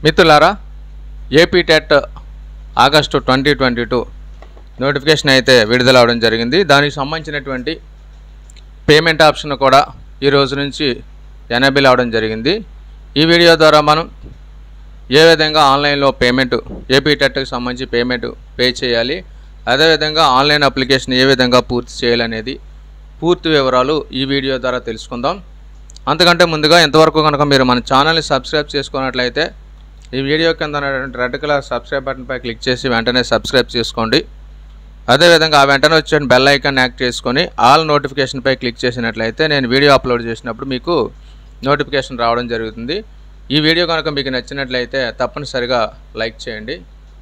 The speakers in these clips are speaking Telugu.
మిత్రులారా AP TET August twenty twenty two notification అయితే విడుదల అవడం జరిగింది దానికి సంబంధించినటువంటి పేమెంట్ ఆప్షన్ కూడా ఈ రోజు నుంచి ఎనేబుల్ అవడం జరిగింది ఈ వీడియో ద్వారా మనం ఏ విధంగా ఆన్లైన్లో పేమెంట్ ఏపీ టెట్కి సంబంధించి పేమెంట్ పే చేయాలి అదేవిధంగా ఆన్లైన్ అప్లికేషన్ ఏ విధంగా పూర్తి చేయాలనేది పూర్తి వివరాలు ఈ వీడియో ద్వారా తెలుసుకుందాం అంతకంటే ముందుగా ఇంతవరకు కనుక మీరు మన ఛానల్ని సబ్స్క్రైబ్ చేసుకున్నట్లయితే ఈ వీడియో కింద ఉన్నటువంటి రెడ్ కలర్ సబ్స్క్రైబ్ బటన్పై క్లిక్ చేసి వెంటనే సబ్స్క్రైబ్ చేసుకోండి అదేవిధంగా ఆ వెంటనే వచ్చే బెల్ ఐకాన్ యాక్ట్ చేసుకొని ఆల్ నోటిఫికేషన్పై క్లిక్ చేసినట్లయితే నేను వీడియో అప్లోడ్ చేసినప్పుడు మీకు నోటిఫికేషన్ రావడం జరుగుతుంది ఈ వీడియో కనుక మీకు నచ్చినట్లయితే తప్పనిసరిగా లైక్ చేయండి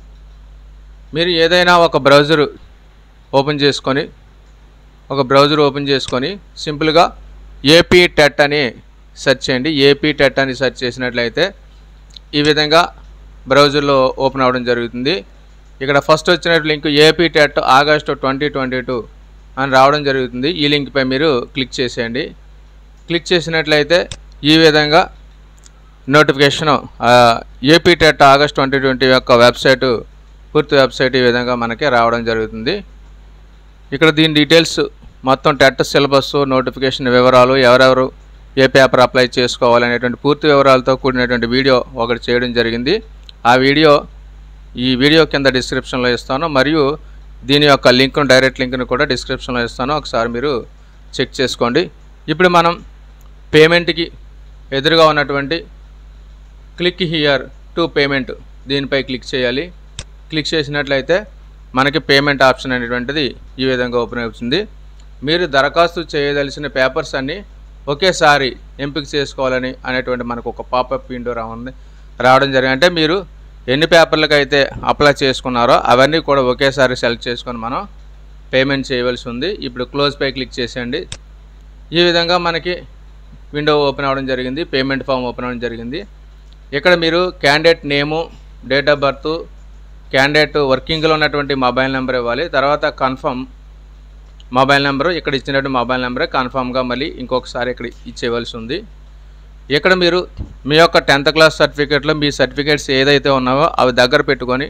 మీరు ఏదైనా ఒక బ్రౌజర్ ఓపెన్ చేసుకొని ఒక బ్రౌజర్ ఓపెన్ చేసుకొని సింపుల్గా ఏపీ టెట్ అని సెర్చ్ చేయండి ఏపీ టెట్ అని సెర్చ్ చేసినట్లయితే ఈ విధంగా బ్రౌజర్లో ఓపెన్ అవ్వడం జరుగుతుంది ఇక్కడ ఫస్ట్ వచ్చిన link AP TET August twenty twenty two అని రావడం జరుగుతుంది ఈ లింక్పై మీరు క్లిక్ చేసేయండి క్లిక్ చేసినట్లయితే ఈ విధంగా notification AP TET August twenty twenty యొక్క వెబ్సైటు పూర్తి వెబ్సైట్ ఈ విధంగా మనకి రావడం జరుగుతుంది ఇక్కడ దీని డీటెయిల్స్ మొత్తం టెట్ సిలబస్ నోటిఫికేషన్ వివరాలు ఎవరెవరు ఏ పేపర్ అప్లై చేసుకోవాలనేటువంటి పూర్తి వివరాలతో కూడినటువంటి వీడియో ఒకటి చేయడం జరిగింది ఆ వీడియో ఈ వీడియో కింద డిస్క్రిప్షన్లో ఇస్తాను మరియు దీని యొక్క లింక్ను డైరెక్ట్ లింక్ను కూడా డిస్క్రిప్షన్లో ఇస్తాను ఒకసారి మీరు చెక్ చేసుకోండి ఇప్పుడు మనం పేమెంట్కి ఎదురుగా ఉన్నటువంటి క్లిక్ హియర్ టు పేమెంట్ దీనిపై క్లిక్ చేయాలి క్లిక్ చేసినట్లయితే మనకి పేమెంట్ ఆప్షన్ అనేటువంటిది ఈ విధంగా ఓపెన్ అవుతుంది మీరు దరఖాస్తు చేయదలిసిన పేపర్స్ అన్నీ ఒకేసారి ఎంపిక చేసుకోవాలని అనేటువంటి మనకు ఒక పాపప్ విండో రావండి రావడం జరిగింది అంటే మీరు ఎన్ని పేపర్లకు అయితే అప్లై చేసుకున్నారో అవన్నీ కూడా ఒకేసారి సెలెక్ట్ చేసుకొని మనం పేమెంట్ చేయవలసి ఉంది ఇప్పుడు క్లోజ్ పై క్లిక్ చేసేయండి ఈ విధంగా మనకి విండో ఓపెన్ అవ్వడం జరిగింది పేమెంట్ ఫామ్ ఓపెన్ అవ్వడం జరిగింది ఇక్కడ మీరు candidate name date of birth candidate వర్కింగ్లో ఉన్నటువంటి మొబైల్ నెంబర్ ఇవ్వాలి తర్వాత కన్ఫర్మ్ మొబైల్ నెంబరు ఇక్కడ ఇచ్చినట్టు మొబైల్ నెంబరే కన్ఫామ్గా మళ్ళీ ఇంకొకసారి ఇక్కడ ఇచ్చేయవలసి ఉంది ఇక్కడ మీరు మీ యొక్క టెన్త్ క్లాస్ సర్టిఫికేట్లో మీ సర్టిఫికేట్స్ ఏదైతే ఉన్నావో అవి దగ్గర పెట్టుకొని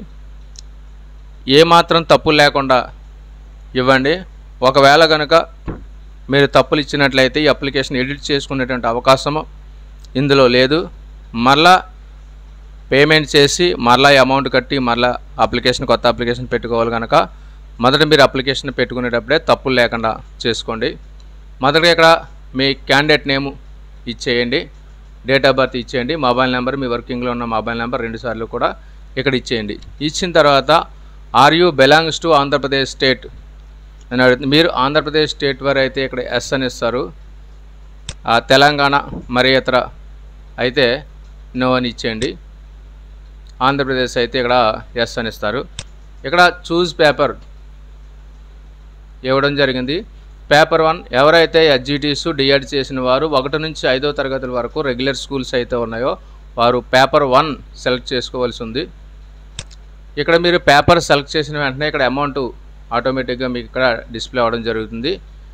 ఏమాత్రం తప్పులు లేకుండా ఇవ్వండి ఒకవేళ కనుక మీరు తప్పులు ఇచ్చినట్లయితే ఈ అప్లికేషన్ ఎడిట్ చేసుకునేటువంటి అవకాశము ఇందులో లేదు మరలా పేమెంట్ చేసి మరలా అమౌంట్ కట్టి మరలా అప్లికేషన్ కొత్త అప్లికేషన్ పెట్టుకోవాలి కనుక మొదట మీరు అప్లికేషన్ పెట్టుకునేటప్పుడే తప్పులు లేకుండా చేసుకోండి మొదటగా ఇక్కడ మీ క్యాండిడేట్ నేము ఇచ్చేయండి డేట్ ఆఫ్ బర్త్ ఇచ్చేయండి మొబైల్ నెంబర్ మీ వర్కింగ్లో ఉన్న మొబైల్ నెంబర్ రెండుసార్లు కూడా ఇక్కడ ఇచ్చేయండి ఇచ్చిన తర్వాత are you belongs to Andhra Pradesh state అని అడుగుతుంది మీరు ఆంధ్రప్రదేశ్ స్టేట్ వారు అయితే ఇక్కడ ఎస్ అని ఇస్తారు ఆ తెలంగాణ మరి ఇతర అయితే నో అని ఇచ్చేయండి ఆంధ్రప్రదేశ్ అయితే ఇక్కడ ఎస్ అని ఇస్తారు ఇక్కడ చూజ్ పేపర్ ఇవ్వడం జరిగింది పేపర్ వన్ ఎవరైతే ఎస్జిటీస్ డిఎడ్ చేసిన వారు ఒకటి నుంచి ఐదో తరగతుల వరకు రెగ్యులర్ స్కూల్స్ అయితే ఉన్నాయో వారు పేపర్ వన్ సెలెక్ట్ చేసుకోవాల్సి ఉంది ఇక్కడ మీరు పేపర్ సెలెక్ట్ చేసిన వెంటనే ఇక్కడ అమౌంట్ ఆటోమేటిక్గా మీకు ఇక్కడ డిస్ప్లే అవ్వడం జరుగుతుంది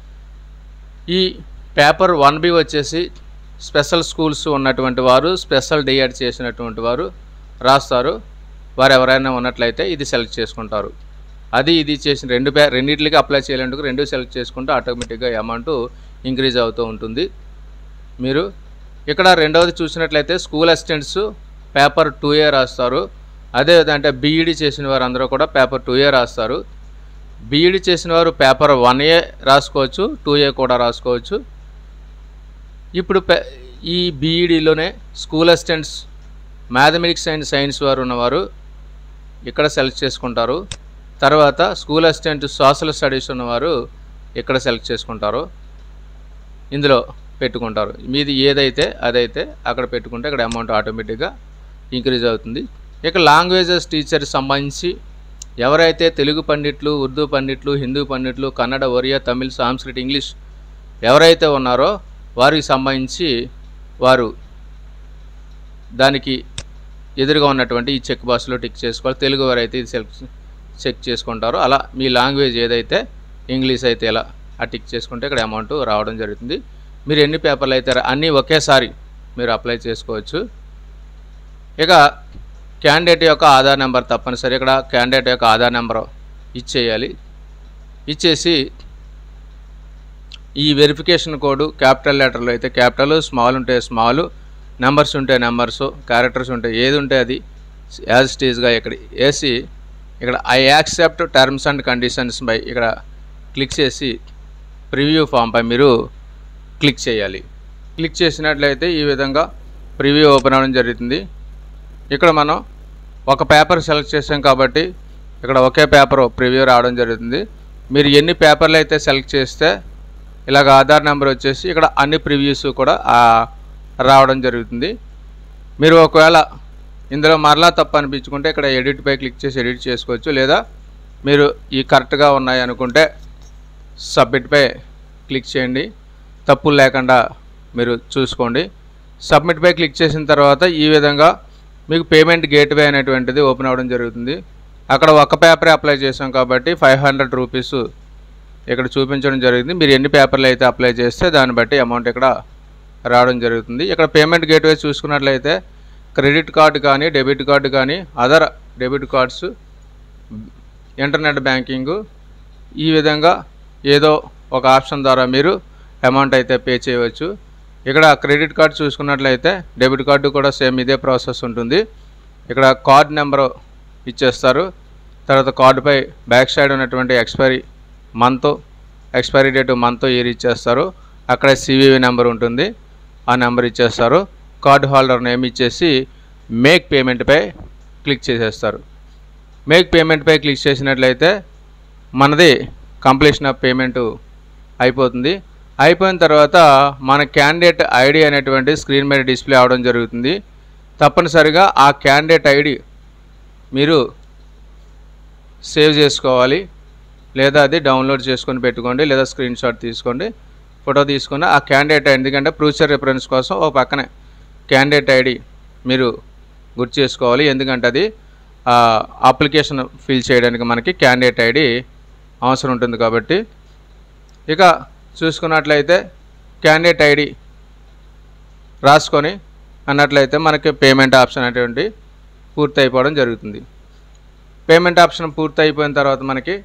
ఈ పేపర్ వన్ బి వచ్చేసి స్పెషల్ స్కూల్స్ ఉన్నటువంటి వారు స్పెషల్ డిఎడ్ చేసినటువంటి వారు రాస్తారు వారు ఎవరైనా ఉన్నట్లయితే ఇది సెలెక్ట్ చేసుకుంటారు అది ఇది చేసిన రెండు పే రెండింటికి అప్లై చేయాలంటే రెండు సెలెక్ట్ చేసుకుంటే ఆటోమేటిక్గా అమౌంట్ ఇంక్రీజ్ అవుతూ ఉంటుంది మీరు ఇక్కడ రెండవది చూసినట్లయితే school assistants paper two A రాస్తారు అదేవిధంగా అంటే బీఈడి చేసిన వారు అందరూ కూడా పేపర్ టూ ఏ రాస్తారు బీఈడి చేసిన వారు పేపర్ వన్ ఏ రాసుకోవచ్చు టూ ఏ కూడా రాసుకోవచ్చు ఇప్పుడు ఈ బీఈడిలోనే school assistants mathematics and science వారు ఉన్నవారు ఇక్కడ సెలెక్ట్ చేసుకుంటారు తర్వాత స్కూల్ అసిస్టెంట్ సోషల్ స్టడీస్ ఉన్నవారు ఇక్కడ సెలెక్ట్ చేసుకుంటారు ఇందులో పెట్టుకుంటారు మీది ఏదైతే అదైతే అక్కడ పెట్టుకుంటే ఇక్కడ అమౌంట్ ఆటోమేటిక్గా ఇంక్రీజ్ అవుతుంది ఇక లాంగ్వేజెస్ టీచర్ సంబంధించి ఎవరైతే తెలుగు పండిట్లు ఉర్దూ పండిట్లు హిందూ పండిట్లు కన్నడ ఒరియా తమిళ్ సాంస్క్రిట్ ఇంగ్లీష్ ఎవరైతే ఉన్నారో వారికి సంబంధించి వారు దానికి ఎదురుగా ఉన్నటువంటి ఈ చెక్ బాక్స్లో టిక్ చేసుకోవాలి తెలుగు వారైతే ఇది సెలెక్ట్ చెక్ చేసుకుంటారో అలా మీ లాంగ్వేజ్ ఏదైతే ఇంగ్లీష్ అయితే ఇలా ఆ టిక్ చేసుకుంటే ఇక్కడ అమౌంట్ రావడం జరుగుతుంది మీరు ఎన్ని పేపర్లు అయితే రా- అన్నీ ఒకేసారి మీరు అప్లై చేసుకోవచ్చు ఇక క్యాండిడేట్ యొక్క ఆధార్ నెంబర్ తప్పనిసరి ఇక్కడ క్యాండిడేట్ యొక్క ఆధార్ నెంబర్ ఇచ్చేయాలి ఇచ్చేసి ఈ వెరిఫికేషన్ కోడ్ క్యాపిటల్ లెటర్లో అయితే క్యాపిటల్ స్మాల్ ఉంటే స్మాల్ నెంబర్స్ ఉంటే నెంబర్స్ క్యారెక్టర్స్ ఉంటే ఏది ఉంటే అది యాజ్ స్టేజ్గా ఇక్కడ వేసి ఇక్కడ I accept terms and conditions బై ఇక్కడ క్లిక్ చేసి ప్రివ్యూ ఫామ్పై మీరు క్లిక్ చేయాలి క్లిక్ చేసినట్లయితే ఈ విధంగా ప్రివ్యూ ఓపెన్ అవ్వడం జరుగుతుంది ఇక్కడ మనం ఒక పేపర్ సెలెక్ట్ చేసాం కాబట్టి ఇక్కడ ఒకే పేపర్ ప్రివ్యూ రావడం జరుగుతుంది మీరు ఎన్ని పేపర్లు అయితే సెలెక్ట్ చేస్తే ఇలాగ ఆధార్ నెంబర్ వచ్చేసి ఇక్కడ అన్ని ప్రివ్యూస్ కూడా ఆ, రావడం జరుగుతుంది మీరు ఒకవేళ ఇందులో మరలా తప్పు అనిపించుకుంటే ఇక్కడ ఎడిట్ పై క్లిక్ చేసి ఎడిట్ చేసుకోవచ్చు లేదా మీరు ఈ కరెక్ట్గా ఉన్నాయి అనుకుంటే సబ్మిట్పై క్లిక్ చేయండి తప్పులు లేకుండా మీరు చూసుకోండి సబ్మిట్పై క్లిక్ చేసిన తర్వాత ఈ విధంగా మీకు పేమెంట్ గేట్వే అనేటువంటిది ఓపెన్ అవ్వడం జరుగుతుంది అక్కడ ఒక పేపరే అప్లై చేసాం కాబట్టి ఫైవ్ హండ్రెడ్ రూపీస్ ఇక్కడ చూపించడం జరిగింది మీరు ఎన్ని పేపర్లు అయితే అప్లై చేస్తే దాన్ని బట్టి అమౌంట్ ఇక్కడ రావడం జరుగుతుంది ఇక్కడ పేమెంట్ గేట్వే చూసుకున్నట్లయితే క్రెడిట్ కార్డు కానీ డెబిట్ కార్డు కానీ other debit cards internet banking ఈ విధంగా ఏదో ఒక ఆప్షన్ ద్వారా మీరు అమౌంట్ అయితే పే చేయవచ్చు ఇక్కడ క్రెడిట్ కార్డు చూసుకున్నట్లయితే డెబిట్ కార్డు కూడా సేమ్ ఇదే ప్రాసెస్ ఉంటుంది ఇక్కడ కార్డ్ నెంబరు ఇచ్చేస్తారు తర్వాత కార్డుపై బ్యాక్ సైడ్ ఉన్నటువంటి expiry month expiry date month year ఇచ్చేస్తారు అక్కడ సివివి నెంబర్ ఉంటుంది ఆ నెంబర్ ఇచ్చేస్తారు కార్డు హోల్డర్ నేమ్ ఇచ్చేసి మేక్ పేమెంట్పై క్లిక్ చేసేస్తారు మేక్ పేమెంట్పై క్లిక్ చేసినట్లయితే మనది కంప్లీషన్ ఆఫ్ పేమెంట్ అయిపోతుంది అయిపోయిన తర్వాత మన క్యాండిడేట్ ఐడి అనేటువంటి స్క్రీన్ మీద డిస్ప్లే అవడం జరుగుతుంది తప్పనిసరిగా ఆ క్యాండిడేట్ ఐడి మీరు సేవ్ చేసుకోవాలి లేదా అది డౌన్లోడ్ చేసుకొని పెట్టుకోండి లేదా స్క్రీన్ షాట్ తీసుకోండి ఫోటో తీసుకుని ఆ క్యాండిడేట్ ఎందుకంటే ఫ్యూచర్ రిఫరెన్స్ కోసం ఒక పక్కనే క్యాండిడేట్ ఐడి మీరు గుర్తు చేసుకోవాలి ఎందుకంటే అది అప్లికేషన్ ఫిల్ చేయడానికి మనకి క్యాండిడేట్ ఐడి అవసరం ఉంటుంది కాబట్టి ఇక చూసుకున్నట్లయితే క్యాండిడేట్ ఐడి రాసుకొని అన్నట్లయితే మనకి పేమెంట్ ఆప్షన్ అనేటువంటి పూర్తి అయిపోవడం జరుగుతుంది పేమెంట్ ఆప్షన్ పూర్తి అయిపోయిన తర్వాత మనకి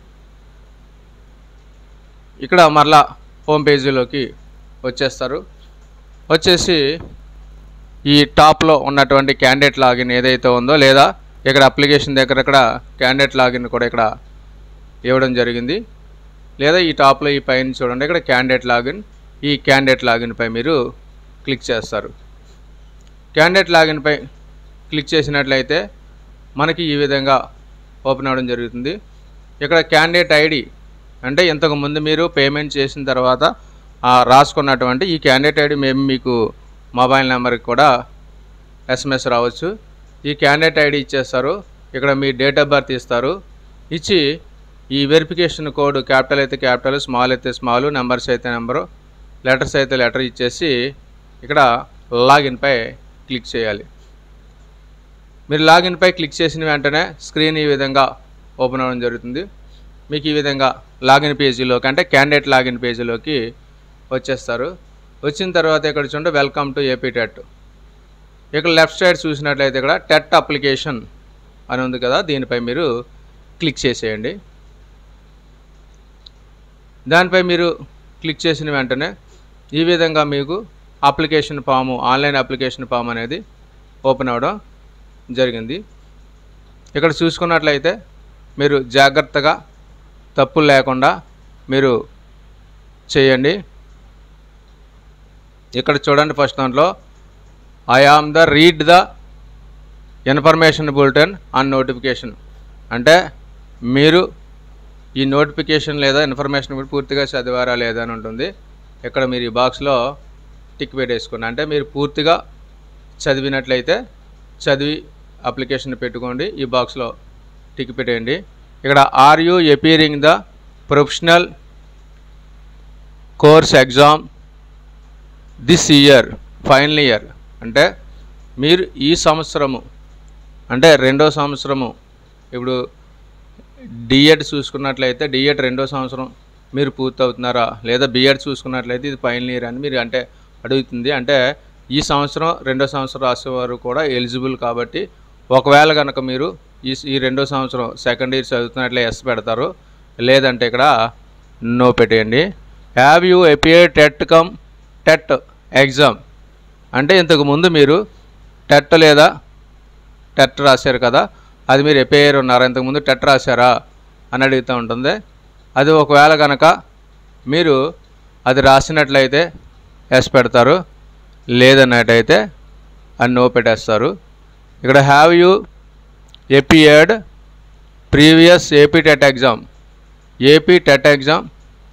ఇక్కడ మరలా హోమ్ పేజీలోకి వచ్చేస్తారు వచ్చేసి ఈ టాప్లో ఉన్నటువంటి క్యాండిడేట్ లాగిన్ ఏదైతే ఉందో లేదా ఇక్కడ అప్లికేషన్ దగ్గర ఇక్కడ క్యాండిడేట్ లాగిన్ కూడా ఇక్కడ ఇవ్వడం జరిగింది లేదా ఈ టాప్లో ఈ పైన చూడండి ఇక్కడ క్యాండిడేట్ లాగిన్ ఈ క్యాండిడేట్ లాగిన్పై మీరు క్లిక్ చేస్తారు క్యాండిడేట్ లాగిన్పై క్లిక్ చేసినట్లయితే మనకి ఈ విధంగా ఓపెన్ అవ్వడం జరుగుతుంది ఇక్కడ క్యాండిడేట్ ఐడి అంటే ఇంతకు ముందు మీరు పేమెంట్ చేసిన తర్వాత ఆ రాసుకున్నటువంటి ఈ క్యాండిడేట్ ఐడి మేము మీకు మొబైల్ నెంబర్కి కూడా ఎస్ఎంఎస్ రావచ్చు ఈ క్యాండిడేట్ ఐడి ఇచ్చేస్తారు ఇక్కడ మీ డేట్ ఆఫ్ బర్త్ ఇస్తారు ఇచ్చి ఈ వెరిఫికేషన్ కోడ్ క్యాపిటల్ అయితే క్యాపిటల్ స్మాల్ అయితే స్మాల్ నెంబర్స్ అయితే నెంబరు లెటర్స్ అయితే లెటర్ ఇచ్చేసి ఇక్కడ లాగిన్పై క్లిక్ చేయాలి మీరు లాగిన్పై క్లిక్ చేసిన వెంటనే స్క్రీన్ ఈ విధంగా ఓపెన్ అవ్వడం జరుగుతుంది మీకు ఈ విధంగా లాగిన్ పేజీలోకి అంటే క్యాండిడేట్ లాగిన్ పేజీలోకి వచ్చేస్తారు వచ్చిన తర్వాత ఇక్కడ చూడండి వెల్కమ్ టు ఏపీ టెట్ ఇక్కడ లెఫ్ట్ సైడ్ చూసినట్లయితే ఇక్కడ టెట్ అప్లికేషన్ అని ఉంది కదా దీనిపై మీరు క్లిక్ చేసేయండి దానిపై మీరు క్లిక్ చేసిన వెంటనే ఈ విధంగా మీకు application form online application form అనేది ఓపెన్ అవ్వడం జరిగింది ఇక్కడ చూసుకున్నట్లయితే మీరు జాగ్రత్తగా తప్పులు లేకుండా మీరు చేయండి ఇక్కడ చూడండి ఫస్ట్ దాంట్లో I am the read the information bulletin on notification అంటే మీరు ఈ నోటిఫికేషన్ లేదా ఇన్ఫర్మేషన్ కూడా పూర్తిగా చదివారా లేదా అని ఉంటుంది ఇక్కడ మీరు ఈ బాక్స్లో టిక్ పెట్టేసుకోండి అంటే మీరు పూర్తిగా చదివినట్లయితే చదివి అప్లికేషన్ పెట్టుకోండి ఈ బాక్స్లో టిక్ పెట్టేయండి ఇక్కడ are you appearing the professional course exam this year final year అంటే మీరు ఈ సంవత్సరము అంటే రెండో సంవత్సరము ఇప్పుడు డిఎడ్ చూసుకున్నట్లయితే డిఎడ్ రెండో సంవత్సరం మీరు పూర్తవుతున్నారా లేదా బిఎడ్ చూసుకున్నట్లయితే ఇది ఫైనల్ ఇయర్ అని మీరు అంటే అడుగుతుంది అంటే ఈ సంవత్సరం రెండో సంవత్సరం రాసేవారు కూడా ఎలిజిబుల్ కాబట్టి ఒకవేళ కనుక మీరు ఈ ఈ రెండో సంవత్సరం సెకండ్ ఇయర్ చదువుతున్నట్లే ఎస్ పెడతారు లేదంటే ఇక్కడ నో పెట్టేయండి have you appear TET cum TET exam అంటే ఇంతకు ముందు మీరు టెట్ లేదా టెట్ రాశారు కదా అది మీరు ఎపియర్ ఉన్నారా ఇంతకుముందు టెట్ రాశారా అని అడుగుతూ ఉంటుంది అది ఒకవేళ కనుక మీరు అది రాసినట్లయితే ఎస్ పెడతారు లేదన్నట్టయితే అని నో పెట్టేస్తారు ఇక్కడ have you appeared previous AP TET exam AP TET exam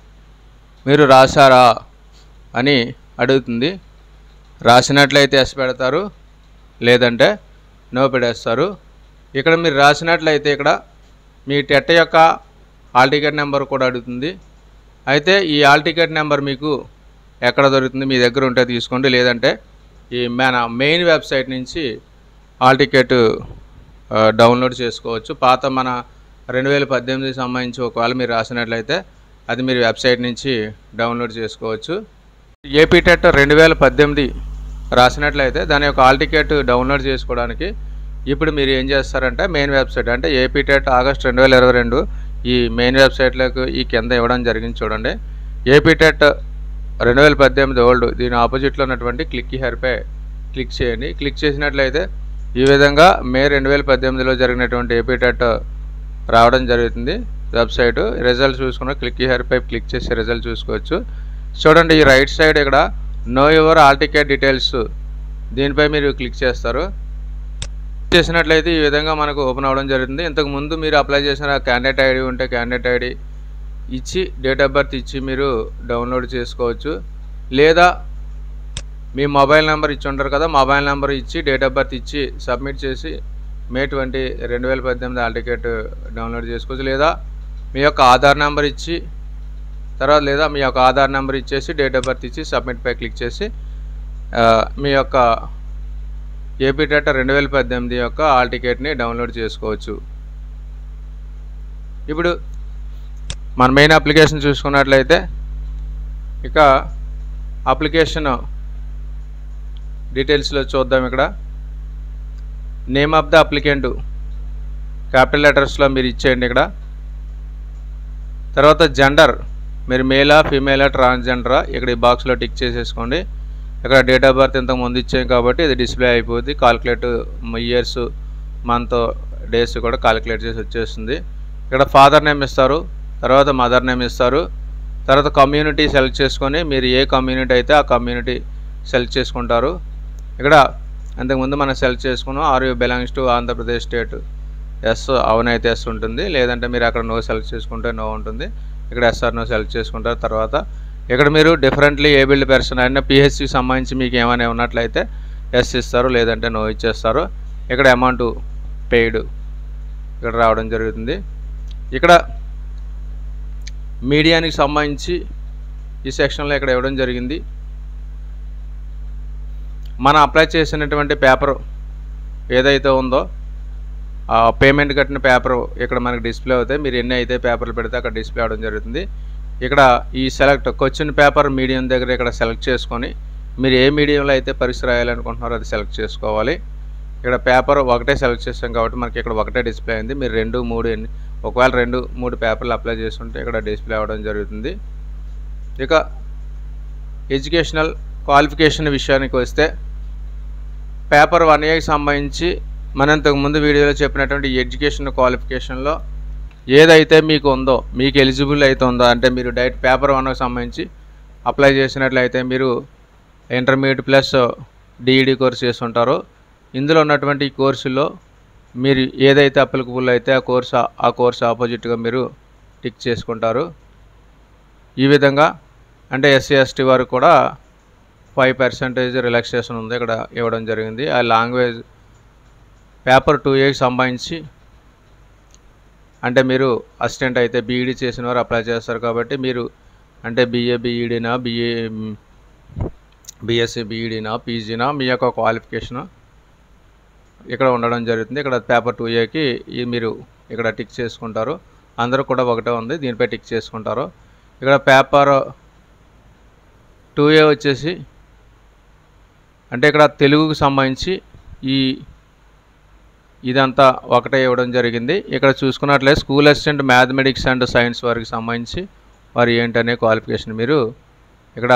మీరు రాశారా అని అడుగుతుంది రాసినట్లయితే ఎస్ పెడతారు లేదంటే నో పెట్టేస్తారు ఇక్కడ మీరు రాసినట్లయితే ఇక్కడ మీ టెట్ యొక్క హాల్ టికెట్ నెంబర్ కూడా అడుగుతుంది అయితే ఈ హాల్ టికెట్ నెంబర్ మీకు ఎక్కడ దొరుకుతుంది మీ దగ్గర ఉంటే తీసుకోండి లేదంటే ఈ మన మెయిన్ వెబ్సైట్ నుంచి హాల్ టికెట్ ఆ, డౌన్లోడ్ చేసుకోవచ్చు పాత మన రెండు వేల పద్దెనిమిదికి సంబంధించి ఒకవేళ మీరు రాసినట్లయితే అది మీరు వెబ్సైట్ నుంచి డౌన్లోడ్ చేసుకోవచ్చు ఏపీ టెట్ రెండు వేల పద్దెనిమిది రాసినట్లయితే దాని యొక్క హాల్ టికెట్ డౌన్లోడ్ చేసుకోవడానికి ఇప్పుడు మీరు ఏం చేస్తారంటే మెయిన్ వెబ్సైట్ అంటే ఏపీ టెట్ ఆగస్ట్ రెండు వేల ఇరవై రెండు ఈ మెయిన్ వెబ్సైట్లోకి ఈ కింద ఇవ్వడం జరిగింది చూడండి ఏపీ టెట్ రెండు వేల పద్దెనిమిది ఓల్డ్ దీని ఆపోజిట్లో ఉన్నటువంటి క్లిక్ హెర్పై క్లిక్ చేయండి క్లిక్ చేసినట్లయితే ఈ విధంగా మే రెండు వేల పద్దెనిమిదిలో జరిగినటువంటి ఏపీ టెట్ రావడం జరుగుతుంది వెబ్సైట్ రిజల్ట్ చూసుకున్న క్లిక్ హెర్పై క్లిక్ చేసి రిజల్ట్ చూసుకోవచ్చు చూడండి ఈ రైట్ సైడ్ ఇక్కడ know your hall ticket details దీనిపై మీరు క్లిక్ చేస్తారు చేసినట్లయితే ఈ విధంగా మనకు ఓపెన్ అవ్వడం జరుగుతుంది ఇంతకు ముందు మీరు అప్లై చేసిన క్యాండిడేట్ ఐడి ఉంటే క్యాండిడేట్ ఐడి ఇచ్చి డేట్ ఆఫ్ బర్త్ ఇచ్చి మీరు డౌన్లోడ్ చేసుకోవచ్చు లేదా మీ మొబైల్ నెంబర్ ఇచ్చి ఉంటారు కదా మొబైల్ నెంబర్ ఇచ్చి డేట్ ఆఫ్ బర్త్ ఇచ్చి సబ్మిట్ చేసి మే ట్వంటీ రెండు వేల పద్దెనిమిది హాల్ టికెట్ డౌన్లోడ్ చేసుకోవచ్చు లేదా మీ యొక్క ఆధార్ నెంబర్ ఇచ్చి తర్వాత లేదా మీ యొక్క ఆధార్ నెంబర్ ఇచ్చేసి డేట్ ఆఫ్ బర్త్ ఇచ్చి సబ్మిట్ పై క్లిక్ చేసి ఆ, మీ యొక్క ఏపీ డేటా రెండు వేల పద్దెనిమిది యొక్క హాల్ టికెట్ని డౌన్లోడ్ చేసుకోవచ్చు ఇప్పుడు మన మెయిన్ అప్లికేషన్ చూసుకున్నట్లయితే ఇక అప్లికేషన్ డీటెయిల్స్లో చూద్దాం ఇక్కడ name of the applicant capital లెటర్స్లో మీరు ఇచ్చేయండి ఇక్కడ తర్వాత జెండర్ మీరు మేలా ఫీమేలా ట్రాన్స్జెండరా ఇక్కడ ఈ బాక్స్లో టిక్ చేసేసుకోండి ఇక్కడ డేట్ ఆఫ్ బర్త్ ఇంతకు ముందు ఇచ్చాం కాబట్టి ఇది డిస్ప్లే అయిపోద్ది కాలిక్యులేట్ ఇయర్స్ మంత్ డేస్ కూడా కాలిక్యులేట్ చేసి వచ్చేస్తుంది ఇక్కడ ఫాదర్ నేమ్ ఇస్తారు తర్వాత మదర్ నేమ్ ఇస్తారు తర్వాత కమ్యూనిటీ సెలెక్ట్ చేసుకొని మీరు ఏ కమ్యూనిటీ అయితే ఆ కమ్యూనిటీ సెలెక్ట్ చేసుకుంటారు ఇక్కడ అంతకుముందు మనం సెలెక్ట్ చేసుకున్నాం are you belongs to Andhra Pradesh state yes అవునైతే ఎస్ ఉంటుంది లేదంటే మీరు అక్కడ నో సెలెక్ట్ చేసుకుంటే నో ఉంటుంది ఇక్కడ ఎస్ఆర్ నో సెలెక్ట్ చేసుకుంటారు తర్వాత ఇక్కడ మీరు డిఫరెంట్లీ ఏబిల్డ్ పర్సన్ అయినా పిహెచ్సికి సంబంధించి మీకు ఏమైనా ఉన్నట్లయితే ఎస్ ఇస్తారు లేదంటే నో ఇచ్చేస్తారు ఇక్కడ అమౌంట్ పెయిడ్ ఇక్కడ రావడం జరుగుతుంది ఇక్కడ మీడియానికి సంబంధించి ఈ సెక్షన్లో ఇక్కడ ఇవ్వడం జరిగింది మనం అప్లై చేసినటువంటి పేపర్ ఏదైతే ఉందో ఆ పేమెంట్ కట్టిన పేపర్ ఇక్కడ మనకి డిస్ప్లే అవుతాయి మీరు ఎన్ని అయితే పేపర్లు పెడితే అక్కడ డిస్ప్లే అవడం జరుగుతుంది ఇక్కడ ఈ సెలెక్ట్ క్వశ్చన్ పేపర్ మీడియం దగ్గర ఇక్కడ సెలెక్ట్ చేసుకొని మీరు ఏ మీడియంలో అయితే పరీక్ష రాయాలనుకుంటున్నారో అది సెలెక్ట్ చేసుకోవాలి ఇక్కడ పేపర్ ఒకటే సెలెక్ట్ చేస్తాం కాబట్టి మనకి ఇక్కడ ఒకటే డిస్ప్లే అయింది మీరు రెండు మూడు ఎన్ని ఒకవేళ రెండు మూడు పేపర్లు అప్లై చేస్తుంటే ఇక్కడ డిస్ప్లే అవ్వడం జరుగుతుంది ఇక ఎడ్యుకేషనల్ క్వాలిఫికేషన్ విషయానికి వస్తే పేపర్ వన్ ఏకి సంబంధించి మనం ఇంతకు ముందు వీడియోలో చెప్పినటువంటి ఎడ్యుకేషన్ క్వాలిఫికేషన్లో ఏదైతే మీకు ఉందో మీకు ఎలిజిబుల్ అయితే ఉందో అంటే మీరు డైరెక్ట్ పేపర్ వన్కి సంబంధించి అప్లై చేసినట్లయితే మీరు ఇంటర్మీడియట్ ప్లస్ డిఈడి కోర్స్ చేస్తుంటారో ఇందులో ఉన్నటువంటి ఈ కోర్సులో మీరు ఏదైతే అప్లికబుల్ అయితే ఆ కోర్స్ ఆ కోర్స్ ఆపోజిట్గా మీరు టిక్ చేసుకుంటారు ఈ విధంగా అంటే ఎస్సీ ఎస్టీ వారు కూడా ఫైవ్ పర్సెంటేజ్ రిలాక్సేషన్ ఉంది ఇక్కడ ఇవ్వడం జరిగింది ఆ లాంగ్వేజ్ పేపర్ టూ ఏకి సంబంధించి అంటే మీరు అసిస్టెంట్ అయితే బీఈడీ చేసిన వారు అప్లై చేస్తారు కాబట్టి మీరు అంటే బీఏ బీఈడీనా బీఏ బీఎస్సీ బీఈడీనా పీజీనా మీ యొక్క క్వాలిఫికేషన్ ఇక్కడ ఉండడం జరుగుతుంది ఇక్కడ పేపర్ టూ ఏకి ఈ మీరు ఇక్కడ టిక్ చేసుకుంటారు అందరూ కూడా ఒకటే ఉంది దీనిపై టిక్ చేసుకుంటారు ఇక్కడ పేపర్ టూ ఏ వచ్చేసి అంటే ఇక్కడ తెలుగుకు సంబంధించి ఈ ఇదంతా ఒకటే ఇవ్వడం జరిగింది ఇక్కడ చూసుకున్నట్లయితే school assistant mathematics and science వారికి సంబంధించి వారు ఏంటనే క్వాలిఫికేషన్ మీరు ఇక్కడ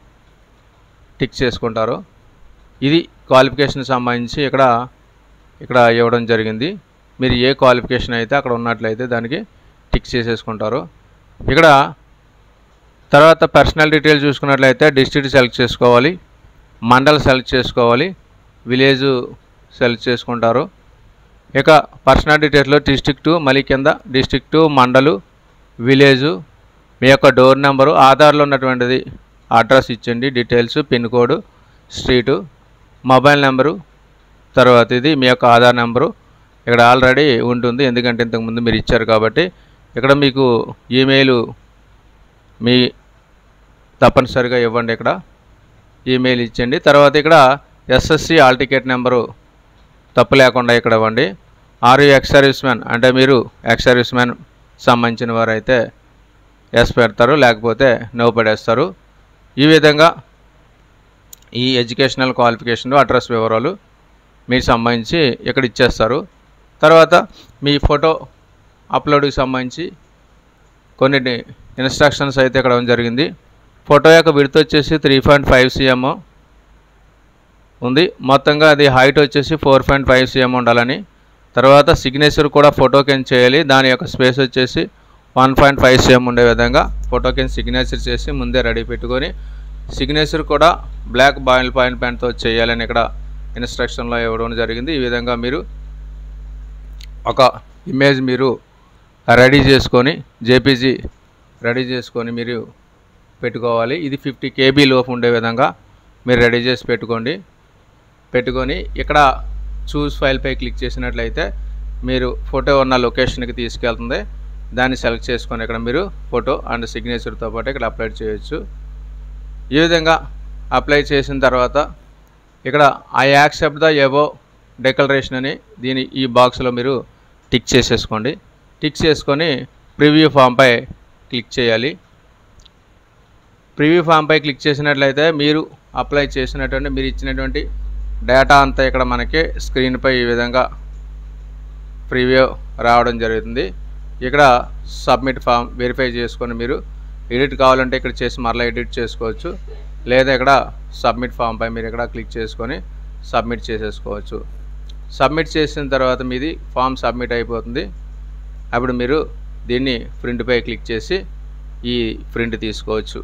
టిక్ చేసుకుంటారు ఇది క్వాలిఫికేషన్ సంబంధించి ఇక్కడ ఇక్కడ ఇవ్వడం జరిగింది మీరు ఏ క్వాలిఫికేషన్ అయితే అక్కడ ఉన్నట్లయితే దానికి టిక్ చేసేసుకుంటారు ఇక్కడ తర్వాత పర్సనల్ డీటెయిల్ చూసుకున్నట్లయితే డిస్ట్రిక్ట్ సెలెక్ట్ చేసుకోవాలి మండల్ సెలెక్ట్ చేసుకోవాలి విలేజ్ సెలెక్ట్ చేసుకుంటారు ఇక పర్సనల్ డీటెయిల్స్లో డిస్ట్రిక్టు మళ్ళీ కింద డిస్ట్రిక్టు మండలు విలేజు మీ యొక్క డోర్ నెంబరు ఆధార్లో ఉన్నటువంటిది అడ్రస్ ఇచ్చండి details pin code street mobile number తర్వాత ఇది మీ యొక్క ఆధార్ నెంబరు ఇక్కడ ఆల్రెడీ ఉంటుంది ఎందుకంటే ఇంతకుముందు మీరు ఇచ్చారు కాబట్టి ఇక్కడ మీకు ఈమెయిల్ మీ తప్పనిసరిగా ఇవ్వండి ఇక్కడ ఈమెయిల్ ఇచ్చండి తర్వాత ఇక్కడ ఎస్ఎస్సి ఆల్ టికెట్ నెంబరు తప్పు లేకుండా ఇక్కడ ఇవ్వండి ఆరు ఎక్స్ సర్వీస్ మ్యాన్ అంటే మీరు ఎక్స్ సర్వీస్ మ్యాన్ సంబంధించిన వారు అయితే ఎస్ పెడతారు లేకపోతే నో పడేస్తారు ఈ విధంగా ఈ ఎడ్యుకేషనల్ క్వాలిఫికేషన్ అడ్రస్ వివరాలు మీకు సంబంధించి ఇక్కడ ఇచ్చేస్తారు తర్వాత మీ ఫోటో అప్లోడ్కి సంబంధించి కొన్ని ఇన్స్ట్రక్షన్స్ అయితే ఇక్కడ ఇవ్వడం జరిగింది ఫోటో యొక్క విడత వచ్చేసి త్రీ పాయింట్ ఫైవ్ సిఎం ఉంది మొత్తంగా అది హైట్ వచ్చేసి ఫోర్ పాయింట్ ఫైవ్ సిఎం ఉండాలని తర్వాత సిగ్నేచర్ కూడా ఫోటో కింద చేయాలి దాని యొక్క స్పేస్ వచ్చేసి వన్ పాయింట్ ఫైవ్ సిఎం ఉండే విధంగా ఫోటో కింద సిగ్నేచర్ చేసి ముందే రెడీ పెట్టుకొని సిగ్నేచర్ కూడా బ్లాక్ బాయిల్ పాయింట్ పెన్తో చేయాలని ఇక్కడ ఇన్స్ట్రక్షన్లో ఇవ్వడం జరిగింది ఈ విధంగా మీరు ఒక ఇమేజ్ మీరు రెడీ చేసుకొని జేపీజీ రెడీ చేసుకొని మీరు పెట్టుకోవాలి ఇది ఫిఫ్టీ కేబీ లోపు ఉండే విధంగా మీరు రెడీ చేసి పెట్టుకోండి పెట్టుకొని ఇక్కడ చూస్ ఫైల్పై క్లిక్ చేసినట్లయితే మీరు ఫోటో ఉన్న లొకేషన్కి తీసుకెళ్తుంది దాన్ని సెలెక్ట్ చేసుకొని ఇక్కడ మీరు ఫోటో అండ్ సిగ్నేచర్తో పాటు ఇక్కడ అప్లై చేయొచ్చు ఈ విధంగా అప్లై చేసిన తర్వాత ఇక్కడ I accept the above declaration అని దీని ఈ బాక్స్లో మీరు టిక్ చేసేసుకోండి టిక్ చేసుకొని ప్రివ్యూ ఫామ్పై క్లిక్ చేయాలి ప్రివ్యూ ఫామ్పై క్లిక్ చేసినట్లయితే మీరు అప్లై చేసినటువంటి మీరు ఇచ్చినటువంటి డేటా అంతా ఇక్కడ మనకి స్క్రీన్పై ఈ విధంగా ప్రివ్యూ రావడం జరుగుతుంది ఇక్కడ సబ్మిట్ ఫామ్ వెరిఫై చేసుకొని మీరు ఎడిట్ కావాలంటే ఇక్కడ చేసి మరలా ఎడిట్ చేసుకోవచ్చు లేదా ఇక్కడ సబ్మిట్ ఫామ్ పై మీరు ఇక్కడ క్లిక్ చేసుకొని సబ్మిట్ చేసేసుకోవచ్చు సబ్మిట్ చేసిన తర్వాత మీది ఫామ్ సబ్మిట్ అయిపోతుంది అప్పుడు మీరు దీన్ని ప్రింట్పై క్లిక్ చేసి ఈ ప్రింట్ తీసుకోవచ్చు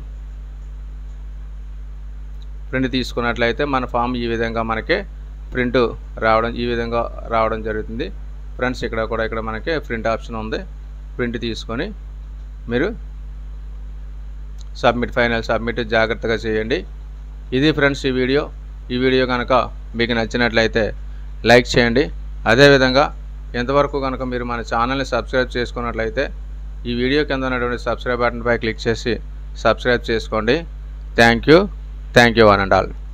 ప్రింట్ తీసుకున్నట్లయితే మన ఫామ్ ఈ విధంగా మనకి ప్రింట్ రావడం ఈ విధంగా రావడం జరుగుతుంది ఫ్రెండ్స్ ఇక్కడ కూడా ఇక్కడ మనకి ప్రింట్ ఆప్షన్ ఉంది ప్రింట్ తీసుకొని మీరు సబ్మిట్ ఫైనల్ సబ్మిట్ జాగ్రత్తగా చేయండి ఇది ఫ్రెండ్స్ ఈ వీడియో ఈ వీడియో కనుక మీకు నచ్చినట్లయితే లైక్ చేయండి అదేవిధంగా ఎంతవరకు కనుక మీరు మన ఛానల్ని సబ్స్క్రైబ్ చేసుకున్నట్లయితే ఈ వీడియో కింద ఉన్నటువంటి సబ్స్క్రైబ్ బటన్పై క్లిక్ చేసి సబ్స్క్రైబ్ చేసుకోండి thank you thank you one and all